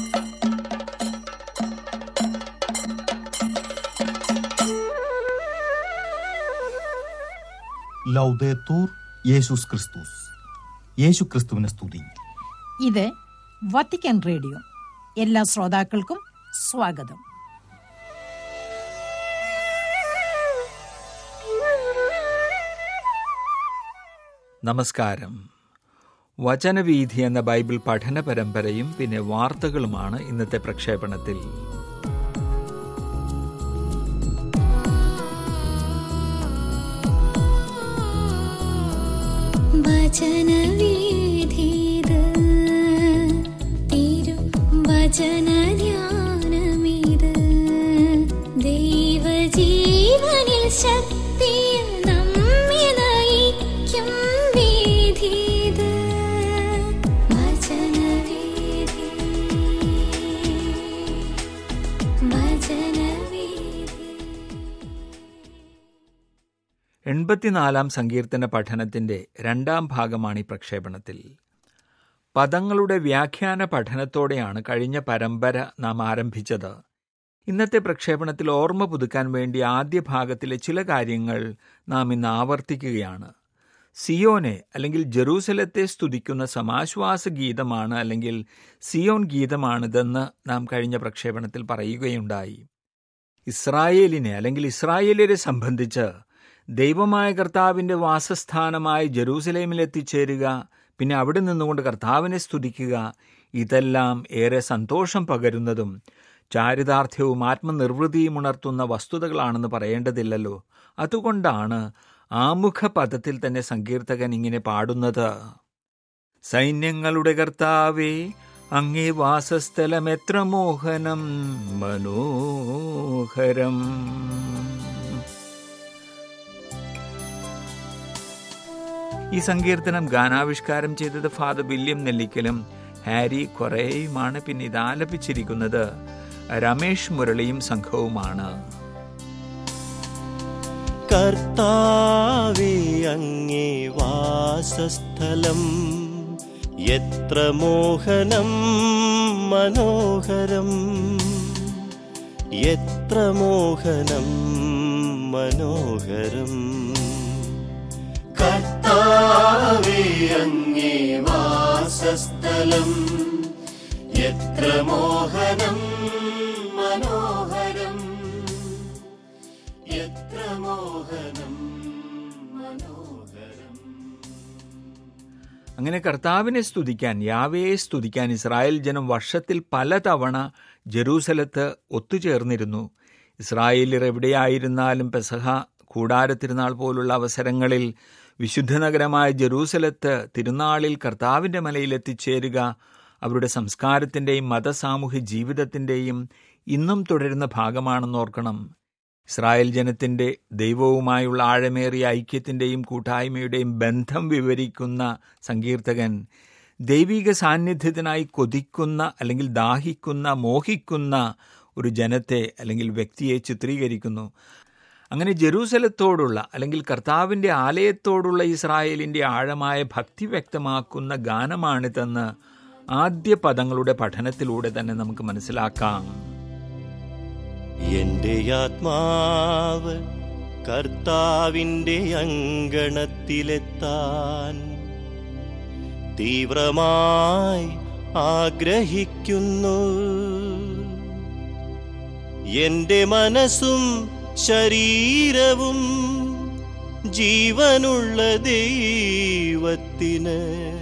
ലൗദേത്തൂർ യേശുസ് ക്രിസ്തുസ് യേശു ക്രിസ്തുവിനെ സ്തുതി ഇത് വത്തിക്കാൻ റേഡിയോ എല്ലാ ശ്രോതാക്കൾക്കും സ്വാഗതം നമസ്കാരം വചനവീഥി എന്ന ബൈബിൾ പഠന പരമ്പരയും പിന്നെ വാർത്തകളുമാണ് ഇന്നത്തെ പ്രക്ഷേപണത്തിൽ വചനവീഥിത് തിരു വചനധ്യാനമിത് ദൈവജീവനിൽ ശക്തിയിൽ നമ്മെ നയിക്കും വീഥിത് വചനവീഥി വചനവീഥി എൺപത്തിനാലാം സങ്കീർത്തന പഠനത്തിന്റെ രണ്ടാം ഭാഗമാണ് ഈ പ്രക്ഷേപണത്തിൽ പദങ്ങളുടെ വ്യാഖ്യാന പഠനത്തോടെയാണ് കഴിഞ്ഞ പരമ്പര നാം ആരംഭിച്ചത് ഇന്നത്തെ പ്രക്ഷേപണത്തിൽ ഓർമ്മ പുതുക്കാൻ വേണ്ടി ആദ്യ ഭാഗത്തിലെ ചില കാര്യങ്ങൾ നാം ഇന്ന് ആവർത്തിക്കുകയാണ് സിയോനെ അല്ലെങ്കിൽ ജെറൂസലത്തെ സ്തുതിക്കുന്ന സമാശ്വാസ ഗീതമാണ് അല്ലെങ്കിൽ സിയോൻ ഗീതമാണിതെന്ന് നാം കഴിഞ്ഞ പ്രക്ഷേപണത്തിൽ പറയുകയുണ്ടായി ഇസ്രായേലിനെ അല്ലെങ്കിൽ ഇസ്രായേലിനെ സംബന്ധിച്ച് ദൈവമായ കർത്താവിൻ്റെ വാസസ്ഥാനമായി ജെറൂസലേമിൽ എത്തിച്ചേരുക പിന്നെ അവിടെ നിന്നുകൊണ്ട് കർത്താവിനെ സ്തുതിക്കുക ഇതെല്ലാം ഏറെ സന്തോഷം പകരുന്നതും ചാരിതാർത്ഥ്യവും ആത്മനിർവൃതിയും ഉണർത്തുന്ന വസ്തുതകളാണെന്ന് പറയേണ്ടതില്ലല്ലോ അതുകൊണ്ടാണ് ആമുഖ പദത്തിൽ തന്നെ സങ്കീർത്തകൻ ഇങ്ങനെ പാടുന്നത് സൈന്യങ്ങളുടെ കർത്താവേ അങ്ങേ വാസസ്ഥലം എത്ര മോഹനം മനോഹരം ഈ സങ്കീർത്തനം ഗാനാവിഷ്കാരം ചെയ്തത് ഫാദർ വില്യം നെല്ലിക്കലും ഹാരി കൊറേയുമാണ് പിന്നെ ഇത് ആലപിച്ചിരിക്കുന്നത് രമേഷ് മുരളിയും സംഘവുമാണ് കർത്താവേ അങ്ങേ വാസസ്ഥലം എത്ര മോഹനം മനോഹരം എത്ര മോഹനം മനോഹരം കർത്താവേ അങ്ങേ വാസസ്ഥലം എത്ര മോഹനം മനോഹരം എത്ര മോഹനം മനോഹരം അങ്ങനെ കർത്താവിനെ സ്തുതിക്കാൻ യാവയെ സ്തുതിക്കാൻ ഇസ്രായേൽ ജനം വർഷത്തിൽ പലതവണ ജെറൂസലത്ത് ഒത്തുചേർന്നിരുന്നു ഇസ്രായേലിൽ എവിടെയായിരുന്നാലും പെസഹ കൂടാരത്തിരുന്നാൾ പോലുള്ള അവസരങ്ങളിൽ വിശുദ്ധ നഗരമായ ജെറൂസലത്ത് തിരുനാളിൽ കർത്താവിൻ്റെ മലയിൽ എത്തിച്ചേരുക അവരുടെ സംസ്കാരത്തിൻ്റെയും മതസാമൂഹ്യ ജീവിതത്തിൻ്റെയും ഇന്നും തുടരുന്ന ഭാഗമാണെന്ന് ഓർക്കണം ഇസ്രായേൽ ജനത്തിന്റെ ദൈവവുമായുള്ള ആഴമേറിയ ഐക്യത്തിന്റെയും കൂട്ടായ്മയുടെയും ബന്ധം വിവരിക്കുന്ന സങ്കീർത്തകൻ ദൈവിക സാന്നിധ്യത്തിനായി കൊതിക്കുന്ന അല്ലെങ്കിൽ ദാഹിക്കുന്ന മോഹിക്കുന്ന ഒരു ജനത്തെ അല്ലെങ്കിൽ വ്യക്തിയെ ചിത്രീകരിക്കുന്നു അങ്ങനെ ജെറൂസലത്തോടുള്ള അല്ലെങ്കിൽ കർത്താവിൻ്റെ ആലയത്തോടുള്ള ഇസ്രായേലിൻ്റെ ആഴമായ ഭക്തി വ്യക്തമാക്കുന്ന ഗാനമാണിതെന്ന് ആദ്യ പദങ്ങളുടെ പഠനത്തിലൂടെ തന്നെ നമുക്ക് മനസ്സിലാക്കാം എന്റെ ആത്മാവ് കർത്താവിന്റെ അങ്കണത്തിലെത്താൻ തീവ്രമായി ആഗ്രഹിക്കുന്നു എന്റെ മനസ്സും ശരീരവും ജീവനുള്ള ദൈവത്തിന്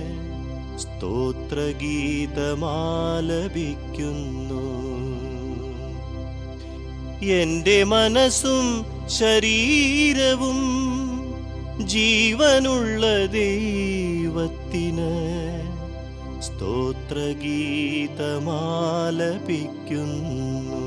സ്തോത്രഗീതമാലപിക്കുന്നു എന്റെ മനസ്സും ശരീരവും ജീവനുള്ള ദൈവത്തിന് സ്തോത്രഗീതമാലപിക്കുന്നു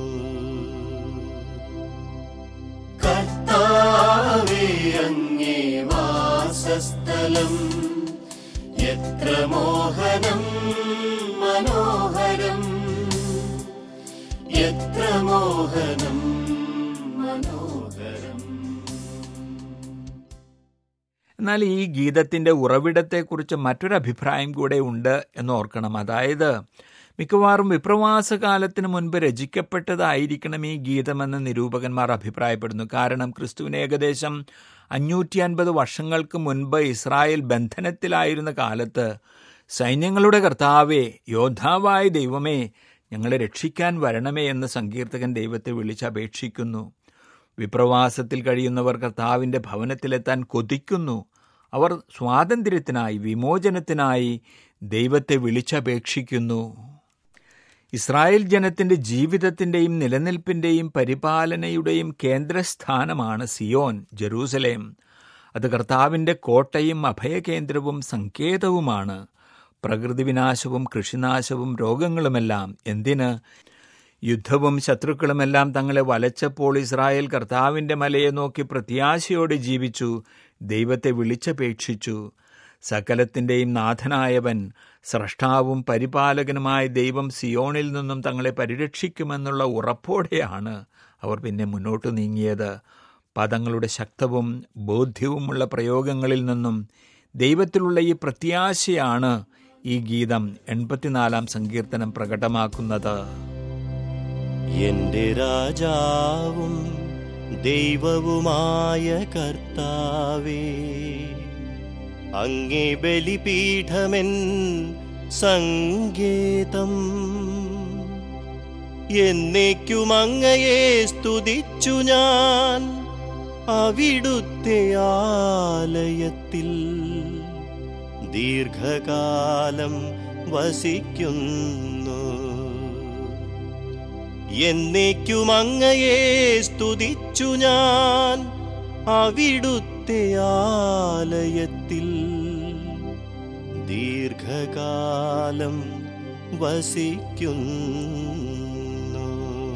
കർത്താവേ അങ്ങേ വാസസ്ഥലം എത്ര മോഹനം മനോഹരം എത്ര മോഹനം മനോഹരം എന്നാൽ ഈ ഗീതത്തിന്റെ ഉറവിടത്തെക്കുറിച്ച് മറ്റൊരു അഭിപ്രായം കൂടെ ഉണ്ട് എന്ന് ഓർക്കണം അതായത് മിക്കവാറും വിപ്രവാസ കാലത്തിന് മുൻപ് രചിക്കപ്പെട്ടതായിരിക്കണം ഈ ഗീതമെന്ന് നിരൂപകന്മാർ അഭിപ്രായപ്പെടുന്നു കാരണം ക്രിസ്തുവിന് ഏകദേശം അഞ്ഞൂറ്റി അൻപത് വർഷങ്ങൾക്ക് മുൻപ് ഇസ്രായേൽ ബന്ധനത്തിലായിരുന്ന കാലത്ത് സൈന്യങ്ങളുടെ കർത്താവേ യോദ്ധാവായ ദൈവമേ ഞങ്ങളെ രക്ഷിക്കാൻ വരണമേ എന്ന് സങ്കീർത്തകൻ ദൈവത്തെ വിളിച്ചപേക്ഷിക്കുന്നു വിപ്രവാസത്തിൽ കഴിയുന്നവർ കർത്താവിൻ്റെ ഭവനത്തിലെത്താൻ കൊതിക്കുന്നു അവർ സ്വാതന്ത്ര്യത്തിനായി വിമോചനത്തിനായി ദൈവത്തെ വിളിച്ചപേക്ഷിക്കുന്നു ഇസ്രായേൽ ജനത്തിന്റെ ജീവിതത്തിന്റെയും നിലനിൽപ്പിന്റെയും പരിപാലനയുടെയും കേന്ദ്രസ്ഥാനമാണ് സിയോൻ ജെറൂസലേം അത് കർത്താവിന്റെ കോട്ടയും അഭയകേന്ദ്രവും സങ്കേതവുമാണ് പ്രകൃതി വിനാശവും കൃഷിനാശവും രോഗങ്ങളുമെല്ലാം എന്തിന് യുദ്ധവും ശത്രുക്കളുമെല്ലാം തങ്ങളെ വലച്ചപ്പോൾ ഇസ്രായേൽ കർത്താവിന്റെ മലയെ നോക്കി പ്രത്യാശയോടെ ജീവിച്ചു ദൈവത്തെ വിളിച്ചപേക്ഷിച്ചു സകലത്തിൻ്റെയും നാഥനായവൻ സ്രഷ്ടാവും പരിപാലകനുമായ ദൈവം സിയോണിൽ നിന്നും തങ്ങളെ പരിരക്ഷിക്കുമെന്നുള്ള ഉറപ്പോടെയാണ് അവർ പിന്നെ മുന്നോട്ട് നീങ്ങിയത് പദങ്ങളുടെ ശക്തവും ബോധ്യവുമുള്ള പ്രയോഗങ്ങളിൽ നിന്നും ദൈവത്തിലുള്ള ഈ പ്രത്യാശയാണ് ഈ ഗീതം എൺപത്തിനാലാം സങ്കീർത്തനം പ്രകടമാക്കുന്നത് എന്റെ രാജാവും ദൈവവുമായ കർത്താവേ അങ്ങേ ബലിപീഠമെൻ സങ്കേതം എന്നേക്കും അങ്ങയെ സ്തുതിച്ചു ഞാൻ അവിടുത്തെ ആലയത്തിൽ ദീർഘകാലം വസിക്കുന്നു എന്നേക്കും അങ്ങയെ സ്തുതിച്ചു ഞാൻ അവിടുത്തെ ആലയത്തിൽ ദീർഘകാലം വസിക്കുന്നു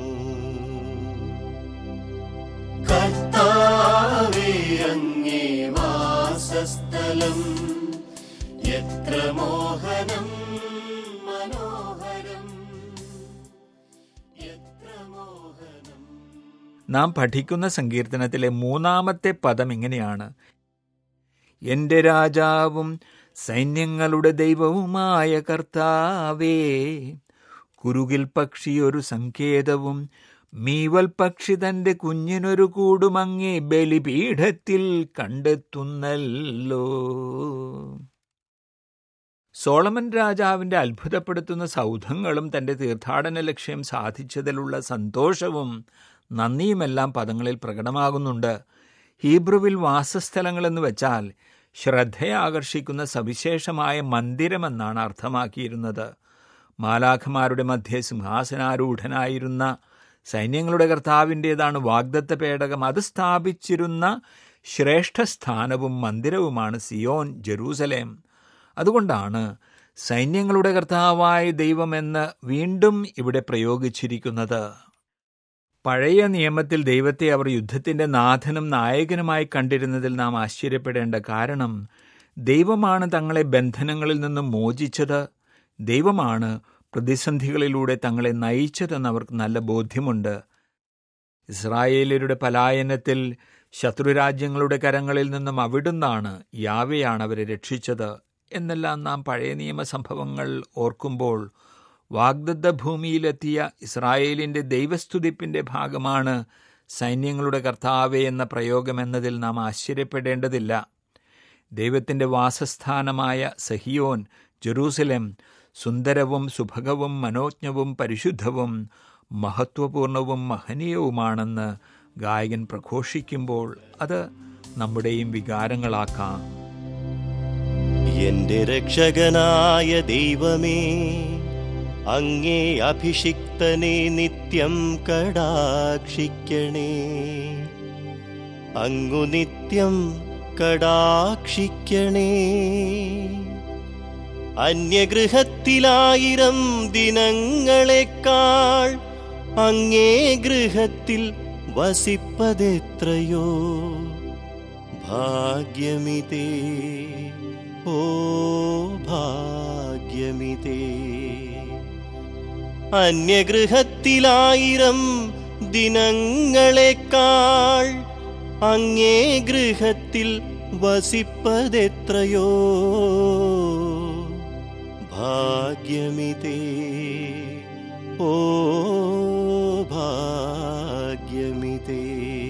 കർത്താവേ അങ്ങേ വാസസ്ഥലം എത്ര മോഹനം മനോഹരം എത്ര മോഹനം നാം പഠിക്കുന്ന സങ്കീർത്തനത്തിലെ മൂന്നാമത്തെ പദം ഇങ്ങനെയാണ് എന്റെ രാജാവും സൈന്യങ്ങളുടെ ദൈവവുമായ കർത്താവേ കുരുകിൽ പക്ഷി ഒരു സങ്കേതവും മീവൽ പക്ഷി തന്റെ കുഞ്ഞിനൊരു കൂടുമങ്ങേ ബലിപീഠത്തിൽ കണ്ടെത്തുന്നല്ലോ സോളമൻ രാജാവിന്റെ അത്ഭുതപ്പെടുത്തുന്ന സൗധങ്ങളും തന്റെ തീർത്ഥാടന ലക്ഷ്യം സാധിച്ചതിലുള്ള സന്തോഷവും നന്ദിയുമെല്ലാം പദങ്ങളിൽ പ്രകടമാകുന്നുണ്ട് ഹീബ്രുവിൽ വാസസ്ഥലങ്ങളെന്ന് വെച്ചാൽ ശ്രദ്ധയെ ആകർഷിക്കുന്ന സവിശേഷമായ മന്ദിരമെന്നാണ് അർത്ഥമാക്കിയിരുന്നത് മാലാഖമാരുടെ മധ്യ സിംഹാസനാരൂഢനായിരുന്ന സൈന്യങ്ങളുടെ കർത്താവിൻ്റേതാണ് വാഗ്ദത്ത പേടകം അത് സ്ഥാപിച്ചിരുന്ന ശ്രേഷ്ഠസ്ഥാനവും മന്ദിരവുമാണ് സിയോൻ ജെറൂസലേം അതുകൊണ്ടാണ് സൈന്യങ്ങളുടെ കർത്താവായ ദൈവമെന്ന് വീണ്ടും ഇവിടെ പ്രയോഗിച്ചിരിക്കുന്നത് പഴയ നിയമത്തിൽ ദൈവത്തെ അവർ യുദ്ധത്തിന്റെ നാഥനും നായകനുമായി കണ്ടിരുന്നതിൽ നാം ആശ്ചര്യപ്പെടേണ്ട കാരണം ദൈവമാണ് തങ്ങളെ ബന്ധനങ്ങളിൽ നിന്നും മോചിച്ചത് ദൈവമാണ് പ്രതിസന്ധികളിലൂടെ തങ്ങളെ നയിച്ചതെന്ന് അവർക്ക് നല്ല ബോധ്യമുണ്ട് ഇസ്രായേലരുടെ പലായനത്തിൽ ശത്രുരാജ്യങ്ങളുടെ കരങ്ങളിൽ നിന്നും അവിടുന്നാണ് യാവയാണ് അവരെ രക്ഷിച്ചത് എന്നെല്ലാം നാം പഴയ നിയമ സംഭവങ്ങൾ ഓർക്കുമ്പോൾ വാഗ്ദത്ത ഭൂമിയിലെത്തിയ ഇസ്രായേലിന്റെ ദൈവസ്തുതിപ്പിന്റെ ഭാഗമാണ് സൈന്യങ്ങളുടെ കർത്താവെ എന്ന പ്രയോഗമെന്നതിൽ നാം ആശ്ചര്യപ്പെടേണ്ടതില്ല ദൈവത്തിന്റെ വാസസ്ഥാനമായ സഹിയോൻ ജെറൂസലേം സുന്ദരവും സുഭഗവും മനോജ്ഞവും പരിശുദ്ധവും മഹത്വപൂർണവും മഹനീയവുമാണെന്ന് ഗായകൻ പ്രഘോഷിക്കുമ്പോൾ അത് നമ്മുടെയും വികാരങ്ങളാക്കാം എന്റെ രക്ഷകനായ ദൈവമേ അങ്ങേ അഭിഷിക്തനെ നിത്യം കടാക്ഷിക്കണേ അങ്ങു നിത്യം കടാക്ഷിക്കണേ അന്യഗൃഹത്തിലായിരം ദിനങ്ങളെക്കാൾ അങ്ങേ ഗൃഹത്തിൽ വസിപ്പതെത്രയോ ഭാഗ്യമിതേ ഓ ഭാഗ്യമിതേ അന്യഗൃഹത്തിലായിരം ദിനങ്ങളെക്കാൾ അങ്ങേ ഗൃഹത്തിൽ വസിപ്പതെത്രയോ ഭാഗ്യമിതേ ഓ ഭാഗ്യമിതേ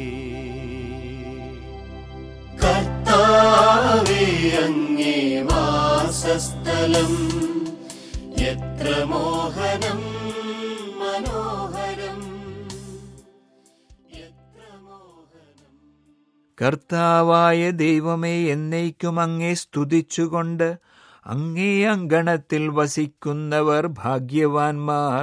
കർത്താവേ അങ്ങേ വാസസ്ഥലം എത്ര മോഹനം മനോഹരം എത്ര മോഹനം കർത്താവായ ദൈവമേ എന്നേക്കും അങ്ങേ സ്തുതിച്ചുകൊണ്ട് അങ്ങേ അങ്കണത്തിൽ വസിക്കുന്നവർ ഭാഗ്യവാന്മാർ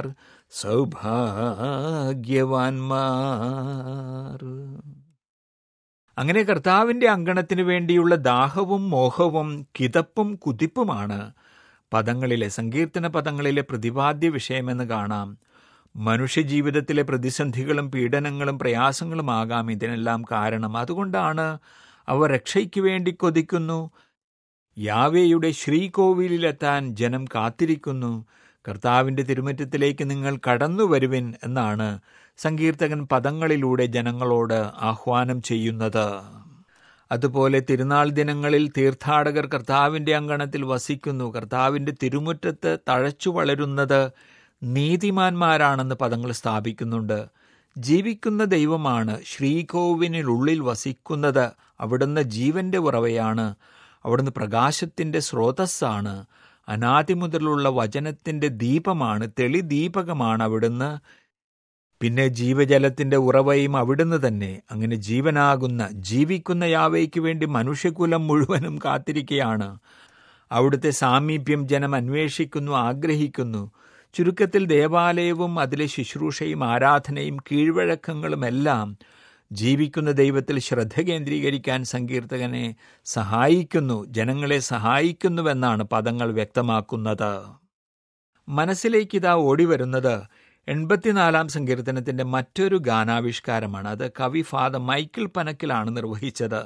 സൗഭാഗ്യവാന്മാർ അങ്ങനെ കർത്താവിന്റെ അങ്കണത്തിനു വേണ്ടിയുള്ള ദാഹവും മോഹവും കിതപ്പും കുതിപ്പുമാണ് പദങ്ങളിലെ സങ്കീർത്തന പദങ്ങളിലെ പ്രതിപാദ്യ വിഷയമെന്ന് കാണാം മനുഷ്യജീവിതത്തിലെ പ്രതിസന്ധികളും പീഡനങ്ങളും പ്രയാസങ്ങളുമാകാം ഇതിനെല്ലാം കാരണം അതുകൊണ്ടാണ് അവർ രക്ഷയ്ക്ക് വേണ്ടി കൊതിക്കുന്നു യാവേയുടെ ശ്രീകോവിലെത്താൻ ജനം കാത്തിരിക്കുന്നു കർത്താവിന്റെ തിരുമുറ്റത്തിലേക്ക് നിങ്ങൾ കടന്നു വരുവിൻ എന്നാണ് സങ്കീർത്തകൻ പദങ്ങളിലൂടെ ജനങ്ങളോട് ആഹ്വാനം ചെയ്യുന്നത് അതുപോലെ തിരുനാൾ ദിനങ്ങളിൽ തീർത്ഥാടകർ കർത്താവിന്റെ അങ്കണത്തിൽ വസിക്കുന്നു കർത്താവിന്റെ തിരുമുറ്റത്ത് തഴച്ചു വളരുന്നത് നീതിമാന്മാരാണെന്ന് പദങ്ങൾ സ്ഥാപിക്കുന്നുണ്ട് ജീവിക്കുന്ന ദൈവമാണ് ശ്രീകോവിനുള്ളിൽ വസിക്കുന്നത് അവിടുന്ന് ജീവന്റെ ഉറവയാണ് അവിടുന്ന് പ്രകാശത്തിന്റെ സ്രോതസ്സാണ് അനാദി മുതലുള്ള വചനത്തിന്റെ ദീപമാണ് തെളിദീപകമാണ് അവിടുന്ന് പിന്നെ ജീവജലത്തിന്റെ ഉറവയും അവിടുന്ന് തന്നെ അങ്ങനെ ജീവനാകുന്ന ജീവിക്കുന്ന യാവയ്ക്ക് വേണ്ടി മനുഷ്യകുലം മുഴുവനും കാത്തിരിക്കുകയാണ് അവിടുത്തെ സാമീപ്യം ജനം അന്വേഷിക്കുന്നു ആഗ്രഹിക്കുന്നു ചുരുക്കത്തിൽ ദേവാലയവും അതിലെ ശുശ്രൂഷയും ആരാധനയും കീഴ്വഴക്കങ്ങളുമെല്ലാം ജീവിക്കുന്ന ദൈവത്തിൽ ശ്രദ്ധ കേന്ദ്രീകരിക്കാൻ സങ്കീർത്തകനെ സഹായിക്കുന്നു ജനങ്ങളെ സഹായിക്കുന്നുവെന്നാണ് പദങ്ങൾ വ്യക്തമാക്കുന്നത് മനസ്സിലേക്ക് ഇതാ ഓടിവരുന്നത് എൺപത്തിനാലാം സങ്കീർത്തനത്തിന്റെ മറ്റൊരു ഗാനാവിഷ്കാരമാണ് അത് കവി ഫാദർ മൈക്കിൾ പനക്കിലാണ് നിർവഹിച്ചത്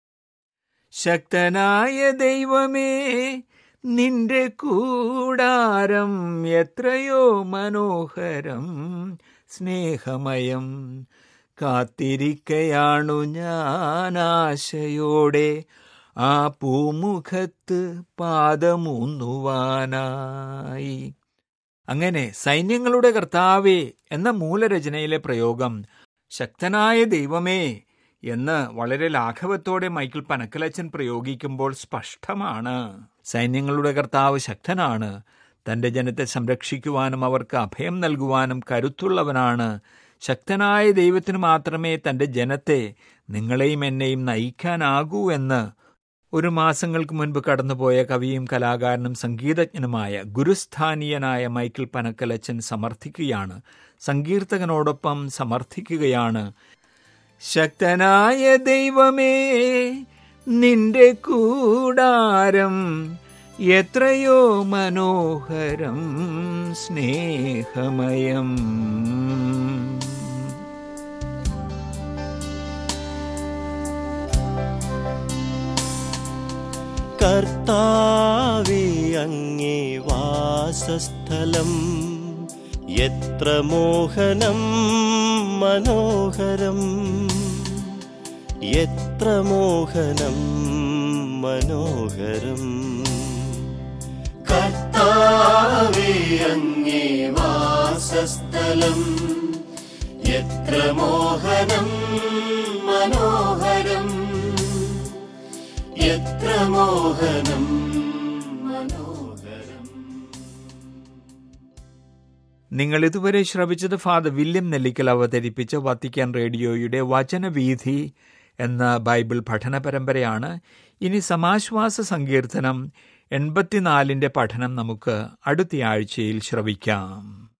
ശക്തനായ ദൈവമേ നിന്റെ കൂടാരം എത്രയോ മനോഹരം സ്നേഹമയം കാത്തിരിക്കയാണു ഞാൻ ആശയോടെ ആ പൂമുഖത്ത് പാദമൂന്നുവാനായി അങ്ങനെ സൈന്യങ്ങളുടെ കർത്താവേ എന്ന മൂലരചനയിലെ പ്രയോഗം ശക്തനായ ദൈവമേ എന്ന് വളരെ ലാഘവത്തോടെ മൈക്കിൾ പനക്കലച്ചൻ പ്രയോഗിക്കുമ്പോൾ സ്പഷ്ടമാണ് സൈന്യങ്ങളുടെ കർത്താവ് ശക്തനാണ് തന്റെ ജനത്തെ സംരക്ഷിക്കുവാനും അവർക്ക് അഭയം നൽകുവാനും കരുത്തുള്ളവനാണ് ശക്തനായ ദൈവത്തിന് മാത്രമേ തന്റെ ജനത്തെ നിങ്ങളെയും എന്നെയും നയിക്കാനാകൂ എന്ന് ഒരു മാസങ്ങൾക്ക് മുൻപ് കടന്നുപോയ കവിയും കലാകാരനും സംഗീതജ്ഞനുമായ ഗുരുസ്ഥാനീയനായ മൈക്കിൾ പനക്കലച്ചൻ സമർത്ഥിക്കുകയാണ് സങ്കീർത്തകനോടൊപ്പം സമർത്ഥിക്കുകയാണ് ശക്തനായ ദൈവമേ നിന്റെ കൂടാരം എത്രയോ മനോഹരം സ്നേഹമയം കർത്താവേ അങ്ങേ വാസസ്ഥലം എത്ര മോഹനം മനോഹരം എത്ര മോഹനം മനോഹരം കർത്താവേ അങ്ങേ വാസസ്ഥലം എത്ര മോഹനം മനോഹരം എത്ര മോഹനം മനോഹരം നിങ്ങൾ ഇതുവരെ ശ്രവിച്ചത് ഫാദർ വില്യം നെല്ലിക്കൽ അവതരിപ്പിച്ച വത്തിക്കാൻ റേഡിയോയുടെ വചനവീഥി എന്ന ബൈബിൾ പഠന പരമ്പരയാണ് ഇനി സമാശ്വാസ സങ്കീർത്തനം എൺപത്തിനാലിന്റെ പഠനം നമുക്ക് അടുത്തയാഴ്ചയിൽ ശ്രവിക്കാം